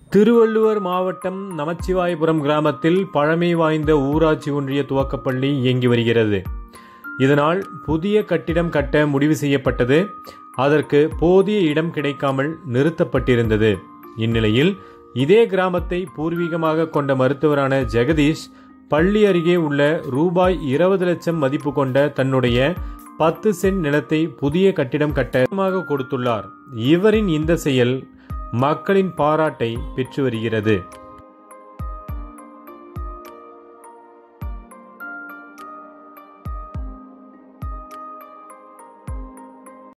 திருவள்ளுவர் மாவட்டம் நமச்சிவாயபுரம் கிராமத்தில் பழமை வாய்ந்த ஊராட்சி ஒன்றிய துவக்கப்பள்ளி இயங்கி வருகிறது இதனால் புதிய கட்டிடம் கட்ட முடிவு செய்யப்பட்டது அதற்கு போதிய இடம் கிடைக்காமல் நிறுத்தப்பட்டிருந்தது இந்நிலையில் இதே கிராமத்தை பூர்வீகமாக கொண்ட மருத்துவரான ஜெகதீஷ் பள்ளி அருகே உள்ள ரூபாய் இருபது லட்சம் மதிப்பு கொண்ட தன்னுடைய பத்து சென்ட் நிலத்தை புதிய கட்டிடம் கட்டமாக கொடுத்துள்ளார் இவரின் இந்த செயல் மக்களின் பாராட்டை பெற்று வருகிறது